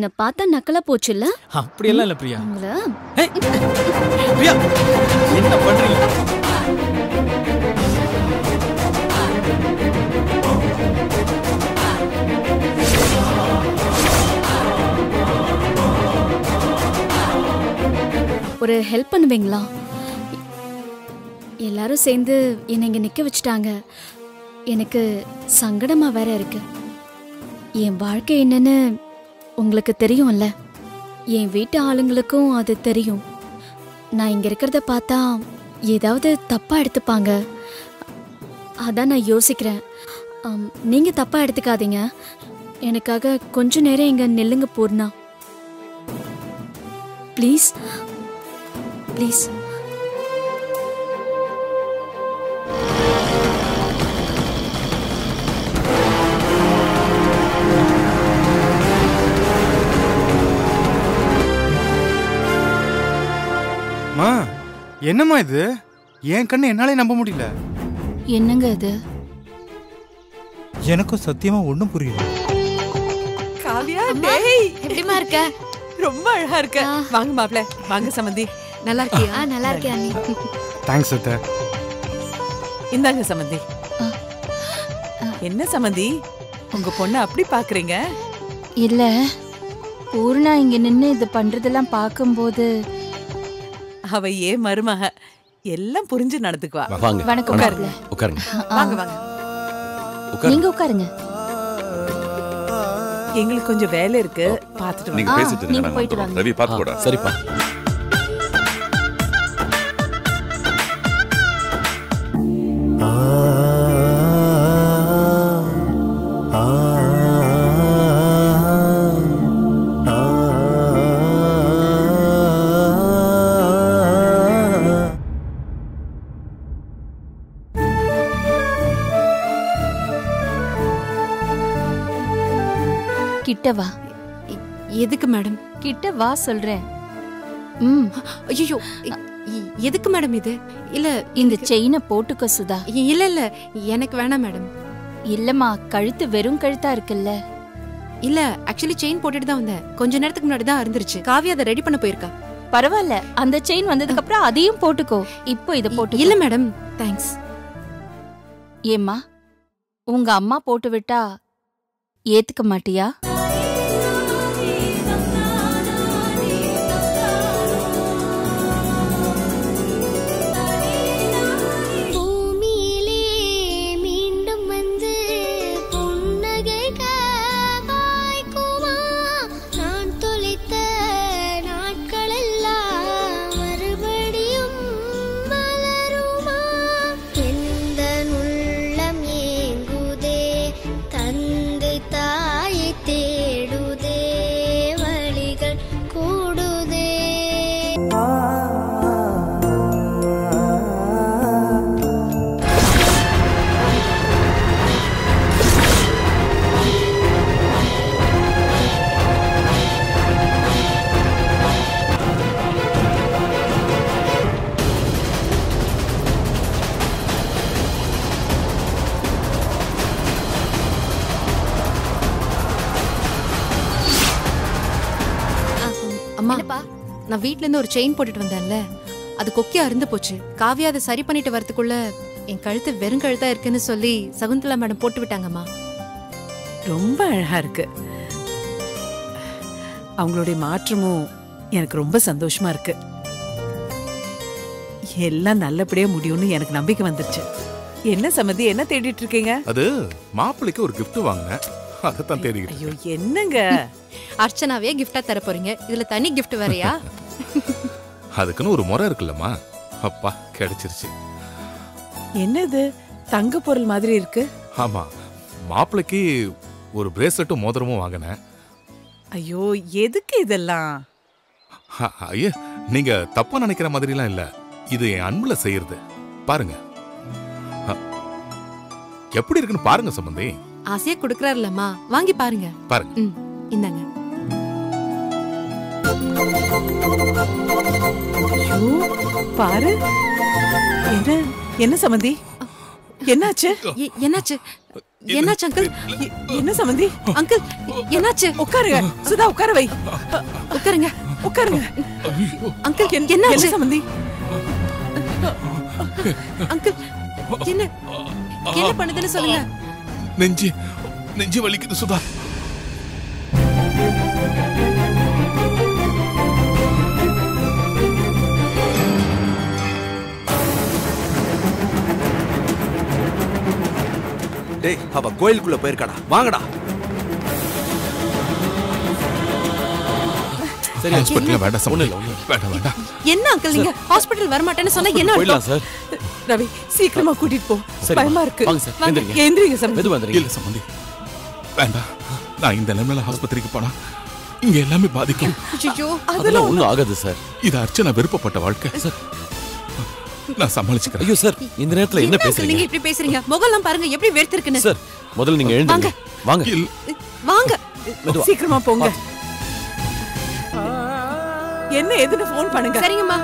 என்ன பார்த்தா நக்கலா போச்சுல்ல அப்படியெல்லாம் இல்ல பிரியா உங்கள ஏய், பிரியா என்ன பண்றீங்க ஒரு ஹெல்ப் பண்ணுவீங்களா எல்லாரும் சேர்ந்து என்னை இங்க நிக்க வச்சுட்டாங்க எனக்கு சங்கடமா வேற இருக்கு என் வாழ்க்கை என்னன்னு உங்களுக்கு தெரியும்ல என் வீட்டு ஆளுங்களுக்கும் அது தெரியும் நான் இங்க இருக்கிறத பார்த்தா ஏதாவது தப்பா எடுத்துப்பாங்க அதான் நான் யோசிக்கிறேன் ஆம், நீங்க தப்பா எடுத்துக்காதீங்க எனக்காக கொஞ்ச நேரம் இங்க நில்லுங்க பூர்ணா ப்ளீஸ் ப்ளீஸ் மா என்னம்மா இது என் கண்ணு என்னாலே நம்ப முடியல என்னங்க இது எனக்கும் சத்தியமா ஒண்ணும் புரியல காவியா டேய் எப்படிமா இருக்க ரொம்ப அழகா இருக்க ஆ. வாங்க மாப்ள வாங்க சம்மந்தி நல்லா இருக்கியா ஆ நல்லா இருக்கேன் அண்ணி தேங்க்ஸ் அத்தை இந்தாங்க சம்மந்தி ஆ. என்ன சம்மந்தி உங்க பொண்ணு அப்படி பாக்குறீங்க இல்ல பூர்ணா இங்க நின்னு இது பண்றதெல்லாம் பார்க்கும்போது அவ ஏன் மருமக எல்லாம் புரிஞ்சு நடந்துக்குவா வாங்க வணக்கம் உட்காருங்க. மாப்ள. உட்காருங்க வாங்க வாங்க உட்காருங்க நீங்க உட்காருங்க எங்களுக்கு கொஞ்சம் வேலை இருக்கு பாத்துட்டு வாங்க நீங்க ஆ, பேசிட்டு இருங்க நீங்க நாங்க போயிட்டு வந்துடுறோம். வாங்க. ரவி பாத்து ஆ, கூட சரிப்பா கிட்ட வா எதுக்கு மேடம் கிட்ட வா சொல்றேன் ம் ஐயோ எதுக்கு மேடம் இது இல்ல இந்த செயினை போட்டுக்க சுதா இல்ல இல்ல எனக்கு வேணாம் மேடம் இல்லம்மா கழுத்து வெறும் கழுத்தா இருக்குல்ல இல்ல ஆக்சுவலி செயின் போட்டுட்டு தான் வந்தேன் கொஞ்ச நேரத்துக்கு முன்னாடி தான் இருந்துருச்சு காவியா அதை ரெடி பண்ண போயிருக்கா பரவாயில்ல அந்த செயின் வந்ததுக்கு அப்புறம் அதையும் போட்டுக்கோ இப்போ இத போட்டு இல்ல மேடம் தேங்க்ஸ் ஏம்மா உங்க அம்மா போட்டு விட்டா ஏத்துக்க மாட்டியா பூமியிலே மீண்டும் வந்து புன்னகைக்க வாய்க்குமா நான் தொலைத்த நாட்களெல்லாம் மறுபடியும் மலருமா எந்த உள்ளம் ஏங்குதே தந்தை தாயை தேடுதே வழிகள் கூடுதே அம்மா என்னப்பா நான் வீட்ல இருந்து ஒரு செயின் போட்டுட்டு வந்தேன்ல அது கொக்கியா அருந்து போச்சு காவியா அதை சரி பண்ணிட்டு வரதுக்குள்ள என் கழுத்து வெறும் கழுத்தா இருக்குன்னு சொல்லி சகுந்தலா மேடம் போட்டு விட்டாங்கம்மா ரொம்ப அழகா இருக்கு அவங்களுடைய மாற்றமும் எனக்கு ரொம்ப சந்தோஷமா இருக்கு எல்லாம் நல்லபடியா முடியும்னு எனக்கு நம்பிக்கை வந்துருச்சு என்ன சம்மந்தி என்ன தேடிட்டு இருக்கீங்க அது மாப்பிள்ளைக்கு ஒரு gift வாங்கினேன் அதைத்தான் தேடிக்கிட்டு ஐயோ என்னங்க அர்ச்சனாவே கிஃப்டா தர போறீங்க இதுல தனி gift வேறயா அதுக்குன்னு ஒரு முறை இருக்குல்லம்மா அப்பா கிடைச்சிருச்சு என்னது தங்க பொருள் மாதிரி இருக்கு ஆமா மாப்பிள்ளைக்கு ஒரு பிரேஸ்லெட்டும் மோதிரமும் வாங்கினேன் ஐயோ எதுக்கு இதெல்லாம் அ- ஐயா நீங்க தப்பா நினைக்கிற மாதிரிலாம் இல்ல இது என் அன்புல செய்யறது பாருங்க அ, எப்படி இருக்குன்னு பாருங்க சம்பந்தி ஆசையா குடுக்கறாருலம்மா வாங்கி பாருங்க பாருங்க ம் இந்தாங்க ஐயோ பாரு என்ன என்ன சம்மந்தி என்னாச்சு எ- என்னாச்சு என்னாச்சு அங்கிள் எ- என்ன சம்பந்தி அங்கிள் என்னாச்சு உட்காருங்க சுதா உட்கார வை உட்காருங்க உட்காருங்க அங்கிள் என்ன என்னாச்சு சம்பந்தி அங்கிள் என்ன என்ன பண்ணுதுன்னு சொல்லுங்க நெஞ்சு நெஞ்சு வலிக்குது சுதா டேய் அவ கோயிலுக்குள்ள போயிருக்காடா வாங்கடா சரி ஹாஸ்பிட்டல்ல வேண்டாம் சம்பந்தி வேண்டாம் வேண்டாம் என்ன அங்கிள் நீங்க ஹாஸ்பிடல் வர மாட்டேன்னு சொன்னா என்ன போயிடலாம் அர்த்தம் சார் ரவி சீக்கிரமா கூட்டிட்டு போ சரி பயமா இருக்கு வாங்க சார் எந்திரிங்க எந்திரிங்க சம்பந்தி மெது வந்துருங்க இல்ல சம்பந்தி வேண்டாம் நான் இந்த நிலைமையில ஆஸ்பத்திரிக்கு போனா இங்க எல்லாமே பாதிக்கும் ஐயோ அதெல்லாம் ஒண்ணும் ஆகாது சார் இது அர்ச்சனா விருப்பப்பட்ட வாழ்க்கை சார் நான் சமாளிச்சுக்கிறேன் ஐயோ சார் இந்த நேரத்துல என்ன என்ன uncle பேசுறீங்க நீங்க இப்படி பேசுறீங்க முகம்லாம் பாருங்க எப்படி வேர்த்திருக்குன்னு சார் முதல்ல நீங்க எழுந்துங்க வாங்க இல்ல வாங்க மெதுவா. சீக்கிரமா போங்க என்ன எதுன்னு ஃபோன் பண்ணுங்க சரிங்கம்மா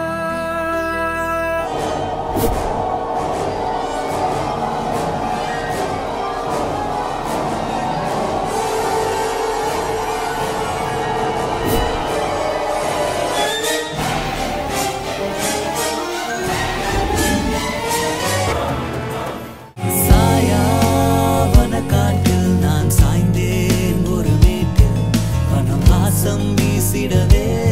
சாயாவன காட்டில் நான் சாய்ந்தேன் ஒரு மேட்டில் பணம் வாசம் வீசிடவே